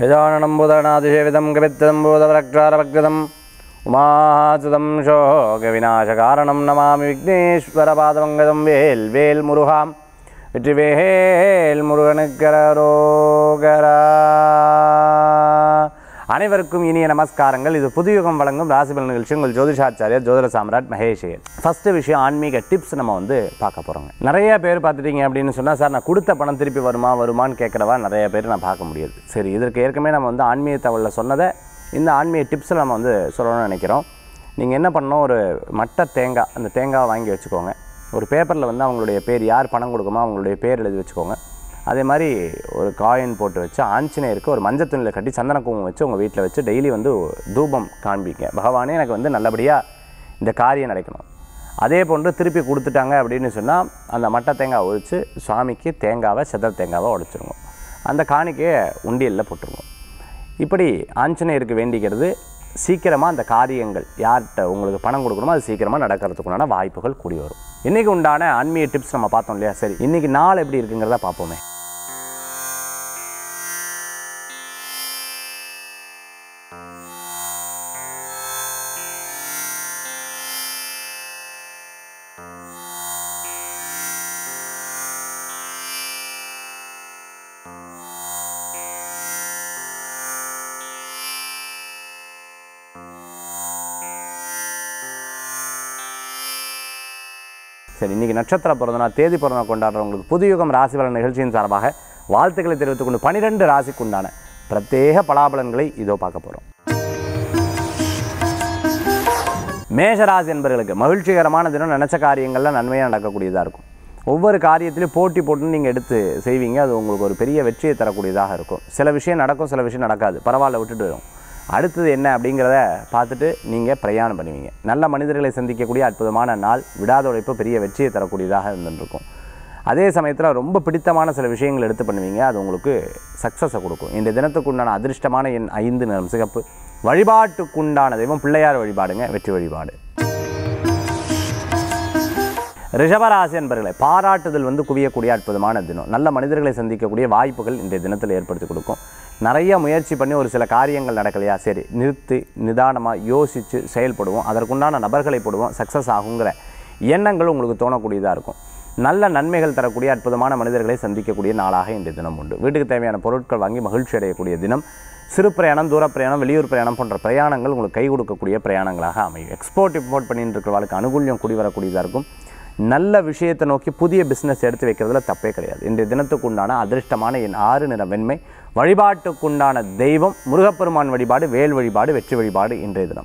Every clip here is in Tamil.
यजाननं बुधनातिशेवितं कवित्तं बोधवरक्षारवग्रदम् उमासुतं शोकविनाशकारणं नमामि विघ्नेश्वरपादमङ्गदं வேல் வேல் முருகாம் வெற்றிவேல் முருகனுக்கரோகரா அனைவருக்கும் இனிய நமஸ்காரங்கள் இது புதுயுகம் வழங்கும் ராசிபலன் நிகழ்ச்சி உங்கள் ஜோதிஷாச்சாரியர் ஜோதிட சாம்ராட் மகேஷியர் ஃபஸ்ட்டு விஷயம் ஆன்மீக டிப்ஸ் நம்ம வந்து பார்க்க போகிறோங்க நிறைய பேர் பார்த்துட்டீங்க அப்படின்னு சொன்னால் சார் நான் கொடுத்த பணம் திருப்பி வருமா வருமான்னு கேட்குறவா நிறைய பேர் நான் பார்க்க முடியாது சரி இதற்கு ஏற்கனவே நம்ம வந்து ஆன்மீக தகவலில் சொன்னதை இந்த ஆன்மீக டிப்ஸில் நம்ம வந்து சொல்லணும்னு நினைக்கிறோம் நீங்கள் என்ன பண்ணணும் ஒரு மட்டை தேங்காய் அந்த தேங்காவை வாங்கி வச்சுக்கோங்க ஒரு பேப்பரில் வந்து அவங்களுடைய பேர் யார் பணம் கொடுக்குமோ அவங்களுடைய பேர் எழுதி வச்சுக்கோங்க அதே மாதிரி ஒரு காயின் போட்டு வச்சு ஆஞ்சநேயருக்கு ஒரு மஞ்சள் துணியில் கட்டி சந்தன குங்குமம் வச்சு உங்கள் வீட்டில் வச்சு டெய்லி வந்து தூபம் காண்பிங்க பகவானே எனக்கு வந்து நல்லபடியாக இந்த காரியம் நடக்கணும் அதே போன்று திருப்பி கொடுத்துட்டாங்க அப்படின்னு சொன்னால் அந்த மட்டை தேங்காய் ஒழிச்சு சுவாமிக்கு தேங்காவை செதல் தேங்காவை உடைச்சிருங்க அந்த காணிக்கையை உண்டியலில் போட்டுருங்க இப்படி ஆஞ்சநேயருக்கு வேண்டிக்கிறது சீக்கிரமாக அந்த காரியங்கள் யார்கிட்ட உங்களுக்கு பணம் கொடுக்கணுமோ அது சீக்கிரமாக நடக்கிறதுக்குண்டான வாய்ப்புகள் கூடி வரும் இன்றைக்கி உண்டான ஆன்மீக டிப்ஸ் நம்ம பார்த்தோம் இல்லையா சரி இன்றைக்கி நாள் எப்படி இருக்குங்கிறத பார்ப்போமே சரி இன்றைக்கி நட்சத்திர பிறந்தனா தேதி பிறந்தனா கொண்டாடுறவங்களுக்கு புதுயுகம் ராசி பலன் நிகழ்ச்சியின் சார்பாக வாழ்த்துக்களை தெரிவித்துக் கொண்டு பனிரெண்டு ராசிக்கு உண்டான பிரத்யேக பலாபலன்களை இதோ பார்க்க போகிறோம் மேஷராசி என்பவர்களுக்கு மகிழ்ச்சிகரமான தினம் நினச்ச காரியங்கள்லாம் நன்மையாக நடக்கக்கூடியதாக இருக்கும் ஒவ்வொரு காரியத்திலையும் போட்டி போட்டுன்னு நீங்கள் எடுத்து செய்வீங்க அது உங்களுக்கு ஒரு பெரிய வெற்றியை தரக்கூடியதாக இருக்கும் சில விஷயம் நடக்கும் சில விஷயம் நடக்காது பரவாயில்ல விட்டுட்டு வரும் அடுத்தது என்ன அப்படிங்கிறத பார்த்துட்டு நீங்கள் பிரயாணம் பண்ணுவீங்க நல்ல மனிதர்களை சந்திக்கக்கூடிய அற்புதமான நாள் விடாத உழைப்பு பெரிய வெற்றியை தரக்கூடியதாக இருந்துருக்கும் அதே சமயத்தில் ரொம்ப பிடித்தமான சில விஷயங்கள் எடுத்து பண்ணுவீங்க அது உங்களுக்கு சக்ஸஸை கொடுக்கும் இந்த தினத்துக்கு உண்டான அதிர்ஷ்டமான எண் ஐந்து நிறம் சிகப்பு வழிபாட்டுக்குண்டான தெய்வம் பிள்ளையார் வழிபாடுங்க வெற்றி வழிபாடு ரிஷபராசி என்பர்களை பாராட்டுதல் வந்து குவியக்கூடிய அற்புதமான தினம் நல்ல மனிதர்களை சந்திக்கக்கூடிய வாய்ப்புகள் இன்றைய தினத்தில் ஏற்படுத்தி கொடுக்கும் நிறைய முயற்சி பண்ணி ஒரு சில காரியங்கள் நடக்கலையா சரி நிறுத்தி நிதானமாக யோசித்து செயல்படுவோம் அதற்குண்டான நபர்களை போடுவோம் சக்ஸஸ் ஆகுங்கிற எண்ணங்கள் உங்களுக்கு தோணக்கூடியதாக இருக்கும் நல்ல நன்மைகள் தரக்கூடிய அற்புதமான மனிதர்களை சந்திக்கக்கூடிய நாளாக இன்றைய தினம் உண்டு வீட்டுக்கு தேவையான பொருட்கள் வாங்கி மகிழ்ச்சி அடையக்கூடிய தினம் சிறு பிரயாணம் தூர பிரயாணம் வெளியூர் பிரயாணம் போன்ற பிரயாணங்கள் உங்களுக்கு கை கொடுக்கக்கூடிய பிரயாணங்களாக அமையும் எக்ஸ்போர்ட் இம்போர்ட் பண்ணிட்டு இருக்கிறவர்களுக்கு அனுகூல்யம் கூடி வரக்கூடியதாக இருக்கும் நல்ல விஷயத்தை நோக்கி புதிய பிஸ்னஸ் எடுத்து வைக்கிறதுல தப்பே கிடையாது இன்றைய தினத்துக்கு உண்டான அதிர்ஷ்டமான என் ஆறு நிற வெண்மை வழிபாட்டுக்குண்டான தெய்வம் முருகப்பெருமான் வழிபாடு வேல் வழிபாடு வெற்றி வழிபாடு இன்றைய தினம்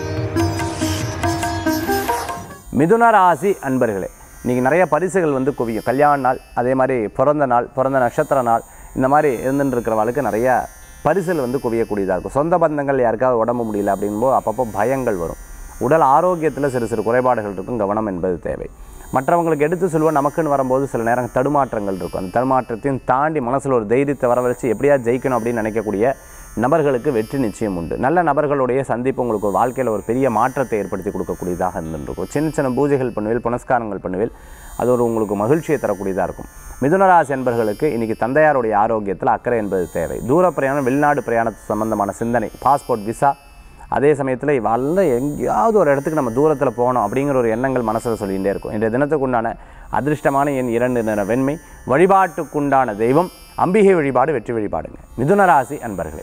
மிதுன ராசி அன்பர்களே இன்றைக்கி நிறைய பரிசுகள் வந்து குவியும் கல்யாண நாள் அதே மாதிரி பிறந்த நாள் பிறந்த நட்சத்திர நாள் இந்த மாதிரி இருந்துட்டு இருக்கிறவங்களுக்கு நிறைய பரிசுகள் வந்து குவியக்கூடியதாக இருக்கும் சொந்த பந்தங்கள் யாருக்காவது உடம்பு முடியல அப்படின்போது அப்பப்போ பயங்கள் வரும் உடல் ஆரோக்கியத்தில் சிறு சிறு குறைபாடுகள் இருக்கும் கவனம் என்பது தேவை மற்றவங்களுக்கு எடுத்து சொல்லுவோம் நமக்குன்னு வரும்போது சில நேரம் தடுமாற்றங்கள் இருக்கும் அந்த தடுமாற்றத்தையும் தாண்டி மனசில் ஒரு தைரியத்தை வரவழைச்சு எப்படியா ஜெயிக்கணும் அப்படின்னு நினைக்கக்கூடிய நபர்களுக்கு வெற்றி நிச்சயம் உண்டு நல்ல நபர்களுடைய சந்திப்பு உங்களுக்கு ஒரு வாழ்க்கையில் ஒரு பெரிய மாற்றத்தை ஏற்படுத்தி கொடுக்கக்கூடியதாக இருந்துருக்கும் சின்ன சின்ன பூஜைகள் பண்ணுவேல் புனஸ்காரங்கள் பண்ணுவேல் அது ஒரு உங்களுக்கு மகிழ்ச்சியை தரக்கூடியதாக இருக்கும் மிதுனராசி என்பர்களுக்கு இன்றைக்கி தந்தையாருடைய ஆரோக்கியத்தில் அக்கறை என்பது தேவை தூர பிரயாணம் வெளிநாடு பிரயாணத்து சம்பந்தமான சிந்தனை பாஸ்போர்ட் விசா அதே சமயத்தில் வல்ல எங்கேயாவது ஒரு இடத்துக்கு நம்ம தூரத்தில் போகணும் அப்படிங்கிற ஒரு எண்ணங்கள் மனசில் சொல்லிகிட்டே இருக்கும் இன்றைய தினத்துக்கு உண்டான அதிர்ஷ்டமான எண் இரண்டு நிற வெண்மை வழிபாட்டுக்குண்டான தெய்வம் அம்பிகை வழிபாடு வெற்றி வழிபாடுங்க மிதுனராசி அன்பர்களே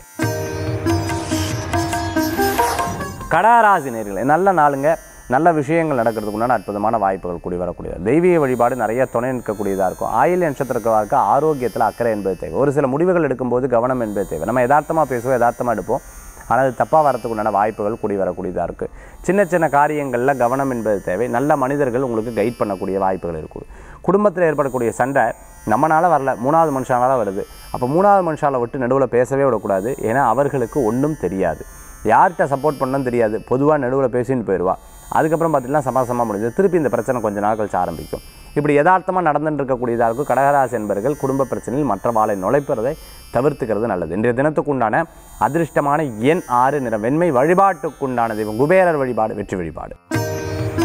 கடகராசி நேர்களே நல்ல நாளுங்க நல்ல விஷயங்கள் நடக்கிறதுக்கு உண்டான அற்புதமான வாய்ப்புகள் கூடி வரக்கூடியது தெய்வீக வழிபாடு நிறைய துணை நிற்கக்கூடியதாக இருக்கும் ஆயில் நட்சத்திரக்காருக்கு ஆரோக்கியத்தில் அக்கறை என்பது தேவை ஒரு சில முடிவுகள் எடுக்கும்போது கவனம் என்பது தேவை நம்ம யதார்த்தமாக பேசுவோம் யதார்த்தமாக எடுப்போம் ஆனால் அது தப்பாக வரத்துக்கு உண்டான வாய்ப்புகள் கூடி வரக்கூடியதாக இருக்குது சின்ன சின்ன காரியங்களில் கவனம் என்பது தேவை நல்ல மனிதர்கள் உங்களுக்கு கைட் பண்ணக்கூடிய வாய்ப்புகள் இருக்குது குடும்பத்தில் ஏற்படக்கூடிய சண்டை நம்மளால் வரல மூணாவது மனுஷனால வருது அப்போ மூணாவது மனுஷால விட்டு நடுவில் பேசவே விடக்கூடாது ஏன்னா அவர்களுக்கு ஒன்றும் தெரியாது யார்கிட்ட சப்போர்ட் பண்ணணும்னு தெரியாது பொதுவாக நடுவில் பேசின்னு போயிடுவா அதுக்கப்புறம் பார்த்தீங்கன்னா சமாசமாக முடிஞ்சது திருப்பி இந்த பிரச்சனை கொஞ்ச நாள் கழிச்சு ஆரம்பிக்கும் இப்படி யதார்த்தமாக நடந்துட்டு இருக்கக்கூடியதாக இருக்கும் கடகராசி என்பர்கள் குடும்ப பிரச்சனையில் மற்ற வாழை நுழைப்பதை தவிர்த்துக்கிறது நல்லது இன்றைய தினத்துக்குண்டான அதிர்ஷ்டமான எண் ஆறு நிற வெண்மை வழிபாட்டுக்குண்டான தெய்வம் குபேரர் வழிபாடு வெற்றி வழிபாடு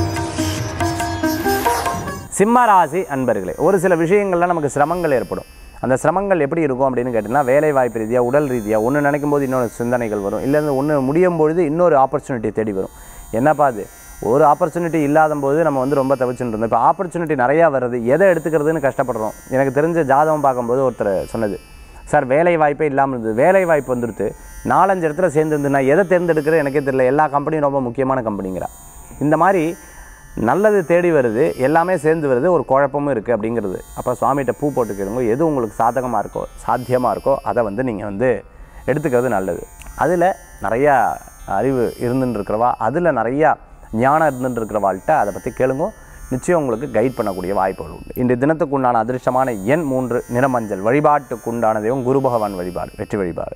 சிம்ம ராசி அன்பர்களே ஒரு சில விஷயங்கள்ல நமக்கு சிரமங்கள் ஏற்படும் அந்த சிரமங்கள் எப்படி இருக்கும் அப்படின்னு கேட்டிங்கன்னா வேலை வாய்ப்பு ரீதியாக உடல் ரீதியாக ஒன்று நினைக்கும் போது இன்னொரு சிந்தனைகள் வரும் இல்லை ஒன்று முடியும் பொழுது இன்னொரு ஆப்பர்ச்சுனிட்டி தேடி வரும் என்னப்பா அது ஒரு ஆப்பர்ச்சுனிட்டி இல்லாத போது நம்ம வந்து ரொம்ப தவிச்சுட்டு இருந்தோம் இப்போ ஆப்பர்ச்சுனிட்டி நிறையா வருது எதை எடுத்துக்கிறதுன்னு கஷ்டப்படுறோம் எனக்கு தெரிஞ்ச ஜாதகம் பார்க்கும்போது ஒருத்தர் சொன்னது சார் வேலை வாய்ப்பே இல்லாமல் இருந்தது வேலை வாய்ப்பு வந்துடுத்து நாலஞ்சு இடத்துல சேர்ந்துருந்து நான் எதை தேர்ந்தெடுக்கிறது எனக்கே தெரியல எல்லா கம்பெனியும் ரொம்ப முக்கியமான கம்பெனிங்கிறா இந்த மாதிரி நல்லது தேடி வருது எல்லாமே சேர்ந்து வருது ஒரு குழப்பமும் இருக்குது அப்படிங்கிறது அப்போ சுவாமிகிட்ட பூ போட்டு கேளுங்க எது உங்களுக்கு சாதகமாக இருக்கோ சாத்தியமாக இருக்கோ அதை வந்து நீங்கள் வந்து எடுத்துக்கிறது நல்லது அதில் நிறையா அறிவு இருந்துட்டு இருக்கிறவா அதில் நிறையா ஞானம் இருந்துட்டு இருக்கிறவாள்கிட்ட அதை பற்றி கேளுங்க நிச்சயம் உங்களுக்கு கைட் பண்ணக்கூடிய வாய்ப்புகள் உண்டு இன்றைய தினத்துக்கு உண்டான அதிர்ஷ்டமான எண் மூன்று நிறமஞ்சள் வழிபாட்டுக்கு உண்டான தெய்வம் குரு பகவான் வழிபாடு வெற்றி வழிபாடு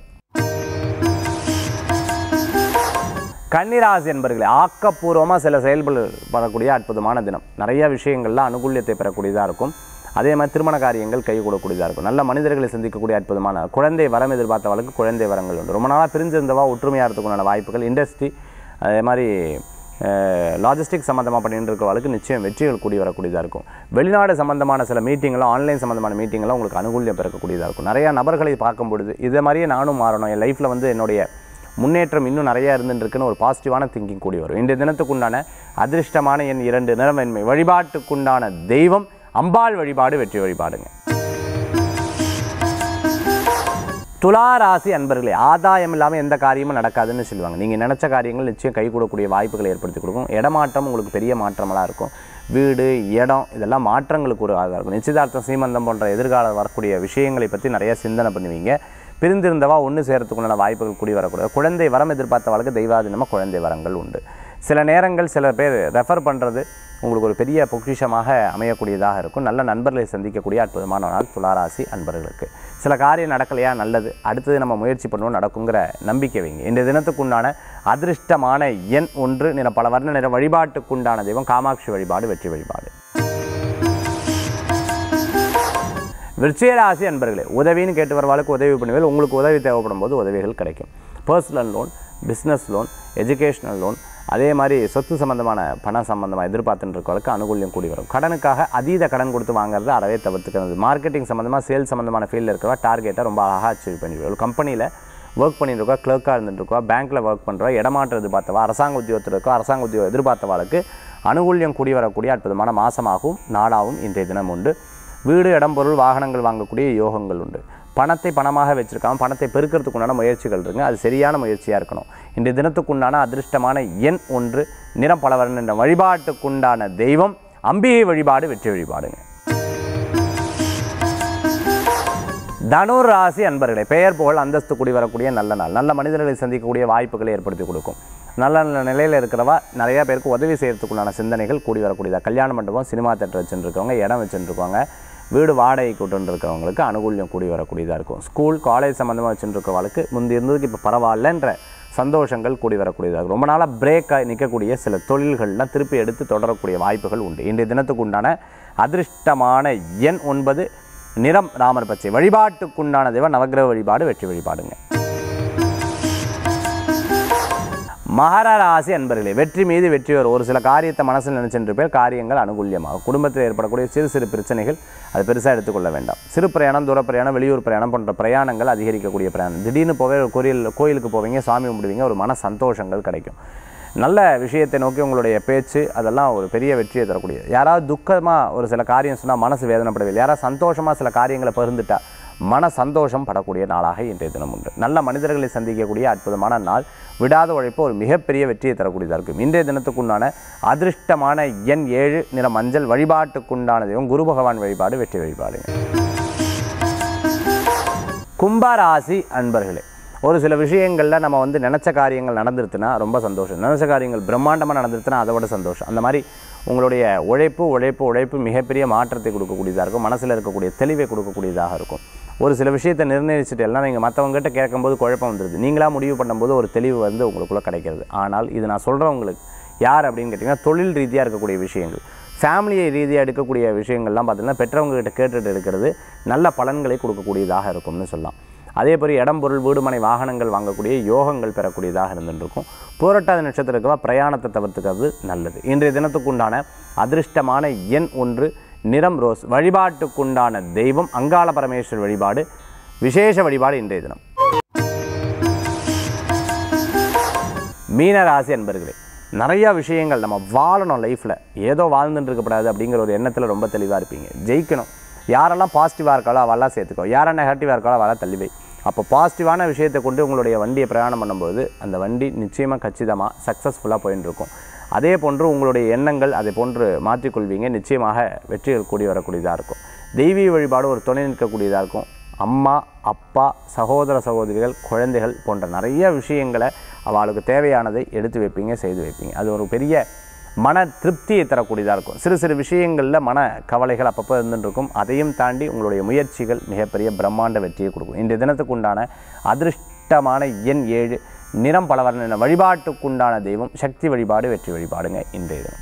கன்னிராசி என்பர்களே ஆக்கப்பூர்வமாக சில செயல்கள் வரக்கூடிய அற்புதமான தினம் நிறைய விஷயங்கள்ல அனுகூல்யத்தை பெறக்கூடியதாக இருக்கும் அதே மாதிரி திருமண காரியங்கள் கை கூடக்கூடியதாக இருக்கும் நல்ல மனிதர்களை சந்திக்கக்கூடிய அற்புதமான குழந்தை வரம் எதிர்பார்த்தவளுக்கு குழந்தை வரங்கள் உண்டு ரொம்ப நாளாக பிரிஞ்சிருந்தவா ஒற்றுமையாக இருக்கிறதுக்குண்டான வாய்ப்புகள் இண்டஸ்ட்ரி அதே மாதிரி லாஜிஸ்டிக் சம்மந்தமாக பண்ணிட்டு இருக்கிறவளுக்கு நிச்சயம் வெற்றிகள் கூடி வரக்கூடியதாக இருக்கும் வெளிநாடு சம்மந்தமான சில மீட்டிங்களும் ஆன்லைன் சம்மந்தமான மீட்டிங்களும் உங்களுக்கு அனுகூல்யம் பெறக்கூடியதாக இருக்கும் நிறையா நபர்களை பார்க்கும் பொழுது இதே மாதிரியே நானும் மாறணும் என் லைஃப்பில் வந்து என்னுடைய முன்னேற்றம் இன்னும் நிறையா இருந்துருக்குன்னு ஒரு பாசிட்டிவான திங்கிங் கூடி வரும் இன்றைய தினத்துக்குண்டான அதிர்ஷ்டமான என் இரண்டு நிறமென்மை வழிபாட்டுக்குண்டான தெய்வம் அம்பாள் வழிபாடு வெற்றி வழிபாடுங்க துலா ராசி அன்பர்களே ஆதாயம் இல்லாமல் எந்த காரியமும் நடக்காதுன்னு சொல்லுவாங்க நீங்கள் நினச்ச காரியங்கள் நிச்சயம் கை கூடக்கூடிய வாய்ப்புகளை ஏற்படுத்தி கொடுக்கும் இடமாற்றம் உங்களுக்கு பெரிய மாற்றமெல்லாம் இருக்கும் வீடு இடம் இதெல்லாம் மாற்றங்களுக்கு ஒரு ஆதாரம் இருக்கும் நிச்சயதார்த்தம் சீமந்தம் போன்ற எதிர்கால வரக்கூடிய விஷயங்களை பற்றி நிறைய சிந்தனை பண்ணுவீங்க பிரிந்திருந்தவா ஒன்று சேரத்துக்குண்டான வாய்ப்புகள் கூடி வரக்கூடாது குழந்தை வரம் எதிர்பார்த்தவளுக்கு தெய்வாதீனமாக குழந்தை வரங்கள் உண்டு சில நேரங்கள் சில பேர் ரெஃபர் பண்ணுறது உங்களுக்கு ஒரு பெரிய பொக்கிஷமாக அமையக்கூடியதாக இருக்கும் நல்ல நண்பர்களை சந்திக்கக்கூடிய அற்புதமான நாள் துளாராசி அன்பர்களுக்கு சில காரியம் நடக்கலையா நல்லது அடுத்தது நம்ம முயற்சி பண்ணுவோம் நடக்குங்கிற நம்பிக்கை வைங்க இந்த தினத்துக்குண்டான அதிர்ஷ்டமான எண் ஒன்று நிற பல வர்ண நிற வழிபாட்டுக்குண்டான தெய்வம் காமாட்சி வழிபாடு வெற்றி வழிபாடு விருச்சிகராசி அன்பர்களே உதவின்னு கேட்டு வரவாளுக்கு உதவி பண்ணுவேன் உங்களுக்கு உதவி தேவைப்படும் போது உதவிகள் கிடைக்கும் personal loan business loan educational loan அதே மாதிரி சொத்து சம்பந்தமான பணம் சம்பந்தமாக எதிர்பார்த்துட்டு இருக்கவங்களுக்கு அனுகூல்யம் கூடி வரும் கடனுக்காக அதீத கடன் கொடுத்து வாங்குறது அறவே தவிர்த்துக்கிறது மார்க்கெட்டிங் சம்மந்தமாக சேல்ஸ் சம்மந்தமான ஃபீல்டில் இருக்கிறவா டார்கெட்டை ரொம்ப அழகாக அச்சீவ் பண்ணிடுவோம் ஒரு கம்பெனியில் ஒர்க் பண்ணிட்டு இருக்கா கிளர்க்காக இருந்துட்டு இருக்கா பேங்க்கில் ஒர்க் பண்ணுறா இடமாற்றம் எதிர்பார்த்தவா அரசாங்க உத்தியோகத்தில் இருக்கோ அரசாங்க உத்தியோகம் எதிர்பார்த்தவாளுக்கு அனுகூல்யம் கூடி வரக்கூடிய அற்புதமான மாதமாகவும் நாளாகவும் இன்றைய தினம் உண்டு வீடு இடம் பொருள் வாகனங்கள் வாங்கக்கூடிய யோகங்கள் உண்டு பணத்தை பணமாக வச்சுருக்காம பணத்தை பெருக்கிறதுக்கு உண்டான முயற்சிகள் இருங்க அது சரியான முயற்சியாக இருக்கணும் இன்றைய தினத்துக்குண்டான அதிர்ஷ்டமான எண் ஒன்று நிறம் பலவரன் என்ற வழிபாட்டுக்குண்டான தெய்வம் அம்பிகை வழிபாடு வெற்றி வழிபாடுங்க தனுர் ராசி அன்பர்களே பெயர் புகழ் அந்தஸ்து கூடி வரக்கூடிய நல்ல நாள் நல்ல மனிதர்களை சந்திக்கக்கூடிய வாய்ப்புகளை ஏற்படுத்தி கொடுக்கும் நல்ல நல்ல நிலையில் இருக்கிறவா நிறைய பேருக்கு உதவி செய்கிறதுக்குண்டான சிந்தனைகள் கூடி வரக்கூடியதா கல்யாண மண்டபம் சினிமா தேட்டர் வச்சுருக்கவங்க இடம் வச்சுருக்கவங்க வீடு வாடகைக்கு விட்டுன்னு இருக்கிறவங்களுக்கு அனுகூல்யம் கூடி வரக்கூடியதாக இருக்கும் ஸ்கூல் காலேஜ் சம்மந்தமாக வச்சுருக்கிறவங்களுக்கு முந்தி இருந்ததுக்கு இப்போ பரவாயில்லன்ற சந்தோஷங்கள் கூடி வரக்கூடியதாக இருக்கும் ரொம்ப நாளாக பிரேக்காக நிற்கக்கூடிய சில தொழில்கள்லாம் திருப்பி எடுத்து தொடரக்கூடிய வாய்ப்புகள் உண்டு இன்றைய தினத்துக்கு உண்டான அதிர்ஷ்டமான எண் ஒன்பது நிறம் ராமர் பச்சை வழிபாட்டுக்குண்டான தெய்வம் நவக்கிரக வழிபாடு வெற்றி வழிபாடுங்க மகர ராசி அன்பர்களே வெற்றி மீது வெற்றி வரும் ஒரு சில காரியத்தை மனசில் நினைச்சிட்டு பேர் காரியங்கள் அனுகூல்யமாகும் குடும்பத்தில் ஏற்படக்கூடிய சிறு சிறு பிரச்சனைகள் அது பெருசாக எடுத்துக்கொள்ள வேண்டாம் சிறு பிரயாணம் தூர பிரயாணம் வெளியூர் பிரயாணம் போன்ற பிரயாணங்கள் அதிகரிக்கக்கூடிய பிரயாணம் திடீர்னு போவே ஒரு கோயில் கோயிலுக்கு போவீங்க சாமி கும்பிடுவீங்க ஒரு மன சந்தோஷங்கள் கிடைக்கும் நல்ல விஷயத்தை நோக்கி உங்களுடைய பேச்சு அதெல்லாம் ஒரு பெரிய வெற்றியை தரக்கூடியது யாராவது துக்கமாக ஒரு சில காரியம் சொன்னால் மனசு வேதனைப்படவில்லை யாராவது சந்தோஷமாக சில காரியங்களை பகிர்ந்துட்டா மன சந்தோஷம் படக்கூடிய நாளாக இன்றைய தினம் உண்டு நல்ல மனிதர்களை சந்திக்கக்கூடிய அற்புதமான நாள் விடாத உழைப்பு ஒரு மிகப்பெரிய வெற்றியை தரக்கூடியதாக இருக்கும் இன்றைய தினத்துக்குண்டான அதிர்ஷ்டமான எண் ஏழு நிற மஞ்சள் வழிபாட்டுக்குண்டான தெய்வம் குரு பகவான் வழிபாடு வெற்றி வழிபாடுங்க கும்பராசி அன்பர்களே ஒரு சில விஷயங்களில் நம்ம வந்து நினச்ச காரியங்கள் நடந்துருச்சுன்னா ரொம்ப சந்தோஷம் நினச்ச காரியங்கள் பிரம்மாண்டமாக நடந்துருச்சுன்னா அதை விட சந்தோஷம் அந்த மாதிரி உங்களுடைய உழைப்பு உழைப்பு உழைப்பு மிகப்பெரிய மாற்றத்தை கொடுக்கக்கூடியதாக இருக்கும் மனசில் இருக்கக்கூடிய தெளிவை கொடுக்கக்கூடியதாக இருக்கும் ஒரு சில விஷயத்தை நிர்ணயிச்சுட்டு எல்லாம் நீங்கள் மற்றவங்ககிட்ட கேட்கும்போது குழப்பம் வந்துடுது நீங்களாக முடிவு பண்ணும்போது ஒரு தெளிவு வந்து உங்களுக்குள்ளே கிடைக்கிறது ஆனால் இது நான் சொல்கிறவங்களுக்கு யார் அப்படின்னு கேட்டிங்கன்னா தொழில் ரீதியாக இருக்கக்கூடிய விஷயங்கள் ஃபேமிலியை ரீதியாக எடுக்கக்கூடிய விஷயங்கள்லாம் பார்த்தீங்கன்னா பெற்றவங்க கிட்ட கேட்டுட்டு இருக்கிறது நல்ல பலன்களை கொடுக்கக்கூடியதாக இருக்கும்னு சொல்லலாம் அதே போல் இடம் பொருள் வீடுமனை வாகனங்கள் வாங்கக்கூடிய யோகங்கள் பெறக்கூடியதாக இருந்துருக்கும் பூரட்டாதி நட்சத்திரத்துக்கு பிரயாணத்தை தவிர்த்துக்கிறது நல்லது இன்றைய தினத்துக்குண்டான அதிர்ஷ்டமான எண் ஒன்று நிறம் ரோஸ் வழிபாட்டுக்குண்டான தெய்வம் அங்காள பரமேஸ்வர் வழிபாடு விசேஷ வழிபாடு இன்றைய தினம் மீன ராசி அன்பர்களே நிறையா விஷயங்கள் நம்ம வாழணும் லைஃப்பில் ஏதோ வாழ்ந்துட்டு இருக்கக்கூடாது அப்படிங்கிற ஒரு எண்ணத்தில் ரொம்ப தெளிவாக இருப்பீங்க ஜெயிக்கணும் யாரெல்லாம் பாசிட்டிவாக இருக்காளோ அவெல்லாம் சேர்த்துக்கோ யாரெல்லாம் நெகட்டிவாக இருக்காளோ அவெல்லாம் தள்ளி வை அப்போ பாசிட்டிவான விஷயத்தை கொண்டு உங்களுடைய வண்டியை பிரயாணம் பண்ணும்போது அந்த வண்டி நிச்சயமாக கச்சிதமாக சக்ஸஸ்ஃபுல்லாக போயின்னு இருக்கும் அதே போன்று உங்களுடைய எண்ணங்கள் அதை போன்று மாற்றிக்கொள்வீங்க நிச்சயமாக வெற்றிகள் கூடி வரக்கூடியதாக இருக்கும் தெய்வீக வழிபாடு ஒரு துணை நிற்கக்கூடியதாக இருக்கும் அம்மா அப்பா சகோதர சகோதரிகள் குழந்தைகள் போன்ற நிறைய விஷயங்களை அவளுக்கு தேவையானதை எடுத்து வைப்பீங்க செய்து வைப்பீங்க அது ஒரு பெரிய மன திருப்தியை தரக்கூடியதாக இருக்கும் சிறு சிறு விஷயங்களில் மன கவலைகள் அப்பப்போ இருந்துட்டு இருக்கும் அதையும் தாண்டி உங்களுடைய முயற்சிகள் மிகப்பெரிய பிரம்மாண்ட வெற்றியை கொடுக்கும் இன்றைய தினத்துக்கு உண்டான அதிர்ஷ்டமான எண் ஏழு நிறம் பலவர்ண வழிபாட்டுக்குண்டான தெய்வம் சக்தி வழிபாடு வெற்றி வழிபாடுங்க இன்றைய தினம்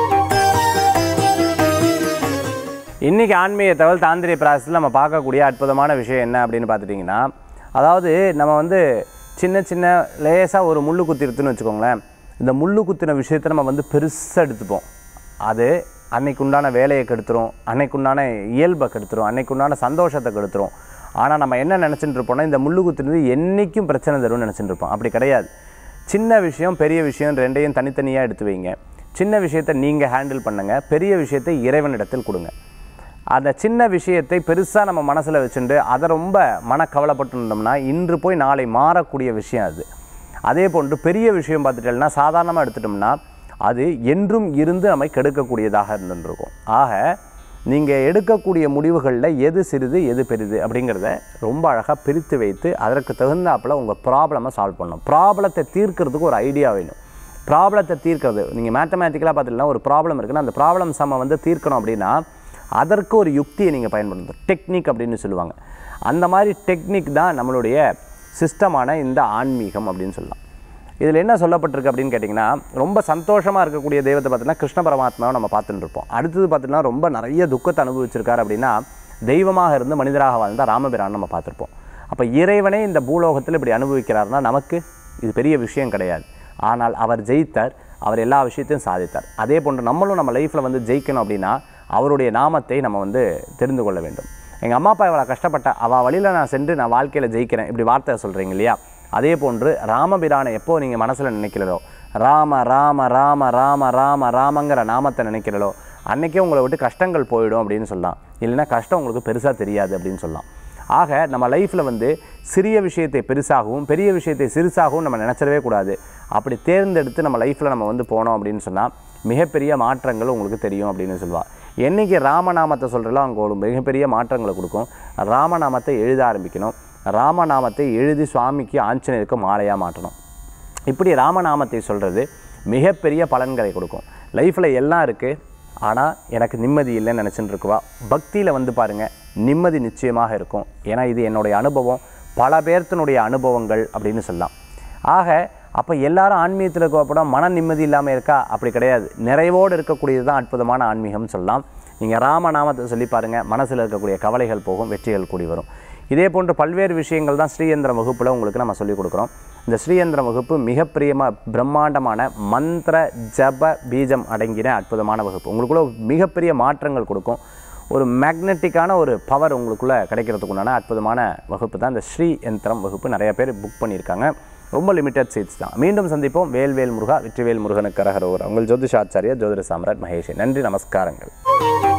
இன்றைக்கி ஆன்மீக தகவல் தாந்திரிய பிராசத்தில் நம்ம பார்க்கக்கூடிய அற்புதமான விஷயம் என்ன அப்படின்னு பார்த்துட்டிங்கன்னா அதாவது நம்ம வந்து சின்ன சின்ன லேசாக ஒரு முள்ளு குத்திருத்துன்னு வச்சுக்கோங்களேன் இந்த முள்ளு குத்தின விஷயத்தை நம்ம வந்து பெருசாக எடுத்துப்போம் அது அன்னைக்கு உண்டான வேலையை கெடுத்துரும் அன்னைக்கு உண்டான இயல்பை கெடுத்துரும் அன்னைக்கு உண்டான சந்தோஷத்தை கெடுத்துரும் ஆனால் நம்ம என்ன நினச்சிட்டு இருப்போம்னா இந்த முள்ளு குத்துனது என்றைக்கும் பிரச்சனை தரும்னு நினச்சிட்டு இருப்போம் அப்படி கிடையாது சின்ன விஷயம் பெரிய விஷயம் ரெண்டையும் தனித்தனியாக எடுத்து வைங்க சின்ன விஷயத்தை நீங்கள் ஹேண்டில் பண்ணுங்கள் பெரிய விஷயத்தை இறைவனிடத்தில் கொடுங்க அந்த சின்ன விஷயத்தை பெருசாக நம்ம மனசில் வச்சுட்டு அதை ரொம்ப மனக்கவலைப்பட்டு இருந்தோம்னா இன்று போய் நாளை மாறக்கூடிய விஷயம் அது அதே போன்று பெரிய விஷயம் பார்த்துட்டோம்னா சாதாரணமாக எடுத்துட்டோம்னா அது என்றும் இருந்து நம்மை கெடுக்கக்கூடியதாக இருந்துருக்கும் ஆக நீங்கள் எடுக்கக்கூடிய முடிவுகளில் எது சிறிது எது பெரிது அப்படிங்கிறத ரொம்ப அழகாக பிரித்து வைத்து அதற்கு தகுந்தாப்பில் உங்கள் ப்ராப்ளமை சால்வ் பண்ணணும் ப்ராப்ளத்தை தீர்க்கிறதுக்கு ஒரு ஐடியா வேணும் ப்ராப்ளத்தை தீர்க்கிறது நீங்கள் மேத்தமேட்டிக்கலாக பார்த்துட்டீங்கன்னா ஒரு ப்ராப்ளம் இருக்குன்னா அந்த ப்ராப்ளம் சம்ம வந்து தீர்க்கணும் அப்படின்னா அதற்கு ஒரு யுக்தியை நீங்கள் பயன்படுத்தணும் டெக்னிக் அப்படின்னு சொல்லுவாங்க அந்த மாதிரி டெக்னிக் தான் நம்மளுடைய சிஸ்டமான இந்த ஆன்மீகம் அப்படின்னு சொல்லலாம் இதில் என்ன சொல்லப்பட்டிருக்கு அப்படின்னு கேட்டிங்கன்னா ரொம்ப சந்தோஷமாக இருக்கக்கூடிய தெய்வத்தை பார்த்தீங்கன்னா கிருஷ்ண பரமாத்மாவை நம்ம பார்த்துட்டு இருப்போம் அடுத்தது பார்த்தீங்கன்னா ரொம்ப நிறைய துக்கத்தை அனுபவிச்சிருக்காரு அப்படின்னா தெய்வமாக இருந்து மனிதராக வாழ்ந்த ராமபிரான் நம்ம பார்த்துருப்போம் அப்போ இறைவனே இந்த பூலோகத்தில் இப்படி அனுபவிக்கிறாருன்னா நமக்கு இது பெரிய விஷயம் கிடையாது ஆனால் அவர் ஜெயித்தார் அவர் எல்லா விஷயத்தையும் சாதித்தார் அதே போன்று நம்மளும் நம்ம லைஃப்பில் வந்து ஜெயிக்கணும் அப்படின்னா அவருடைய நாமத்தை நம்ம வந்து தெரிந்து கொள்ள வேண்டும் எங்கள் அம்மா அப்பா இவ்வளோ கஷ்டப்பட்ட அவள் வழியில் நான் சென்று நான் வாழ்க்கையில் ஜெயிக்கிறேன் இப்படி வார்த்தை சொல்கிறீங்க இல்லையா அதே போன்று ராமபிரானை எப்போ நீங்கள் மனசில் நினைக்கிறதோ ராம ராம ராம ராம ராம ராமங்கிற நாமத்தை நினைக்கிறதோ அன்றைக்கே உங்களை விட்டு கஷ்டங்கள் போயிடும் அப்படின்னு சொல்லலாம் இல்லைன்னா கஷ்டம் உங்களுக்கு பெருசாக தெரியாது அப்படின்னு சொல்லலாம் ஆக நம்ம லைஃப்பில் வந்து சிறிய விஷயத்தை பெருசாகவும் பெரிய விஷயத்தை சிறுசாகவும் நம்ம நினச்சிடவே கூடாது அப்படி தேர்ந்தெடுத்து நம்ம லைஃப்பில் நம்ம வந்து போனோம் அப்படின்னு சொன்னால் மிகப்பெரிய மாற்றங்கள் உங்களுக்கு தெரியும் அப்படின்னு சொல்லுவாள் என்றைக்கு ராமநாமத்தை சொல்கிறலோ அங்கே ஒரு மிகப்பெரிய மாற்றங்களை கொடுக்கும் ராமநாமத்தை எழுத ஆரம்பிக்கணும் ராமநாமத்தை எழுதி சுவாமிக்கு ஆஞ்சநேயருக்கு மாலையாக மாற்றணும் இப்படி ராமநாமத்தை சொல்கிறது மிகப்பெரிய பலன்களை கொடுக்கும் லைஃப்பில் எல்லாம் இருக்குது ஆனால் எனக்கு நிம்மதி இல்லைன்னு நினச்சிட்டு இருக்குவா பக்தியில் வந்து பாருங்கள் நிம்மதி நிச்சயமாக இருக்கும் ஏன்னா இது என்னுடைய அனுபவம் பல பேர்த்தினுடைய அனுபவங்கள் அப்படின்னு சொல்லலாம் ஆக அப்போ எல்லாரும் ஆன்மீகத்தில் இருக்கப்பட மன நிம்மதி இல்லாமல் இருக்கா அப்படி கிடையாது நிறைவோடு இருக்கக்கூடியது தான் அற்புதமான ஆன்மீகம்னு சொல்லலாம் நீங்கள் ராமநாமத்தை சொல்லி பாருங்கள் மனசில் இருக்கக்கூடிய கவலைகள் போகும் வெற்றிகள் கூடி வரும் இதே போன்று பல்வேறு விஷயங்கள் தான் ஸ்ரீயந்திரம் வகுப்பில் உங்களுக்கு நம்ம சொல்லிக் கொடுக்குறோம் இந்த ஸ்ரீயந்திரம் வகுப்பு மிகப்பிரியமாக பிரம்மாண்டமான மந்திர ஜப பீஜம் அடங்கின அற்புதமான வகுப்பு உங்களுக்குள்ள மிகப்பெரிய மாற்றங்கள் கொடுக்கும் ஒரு மேக்னெட்டிக்கான ஒரு பவர் உங்களுக்குள்ளே கிடைக்கிறதுக்கு உண்டான அற்புதமான வகுப்பு தான் இந்த ஸ்ரீ யந்திரம் வகுப்பு நிறைய பேர் புக் பண்ணியிருக்காங்க ரொம்ப லிமிட்டட் சீட்ஸ் தான் மீண்டும் சந்திப்போம் வேல்வேல் முருகா வெற்றிவேல் முருகனுக்கு கரகரோர் உங்கள் ஜோதிஷாச்சாரியா ஜோதிட சாம்ராட் மகேஷ் நன்றி நமஸ்காரங்கள்